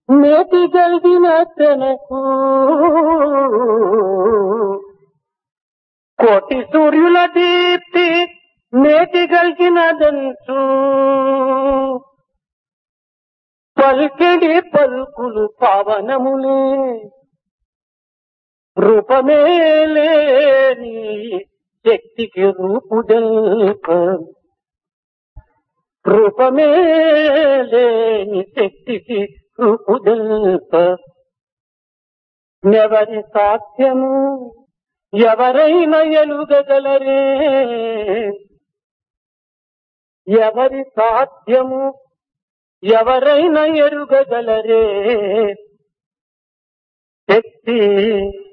మేటి కలిగిన తనకు కోటి సూర్యుల దీప్తి మేటి కలిగినదంచు పల్కిడి పలుకులు పావనములే రూపమే లేని శక్తికి రూపుదల్ప రూపమే లేని శక్తికి రూపుదల్ప ఎవరి సాధ్యము ఎవరైనా ఎలుగగలరే ఎవరి సాధ్యము ఎవరైనా ఎరుగగలరే శక్తి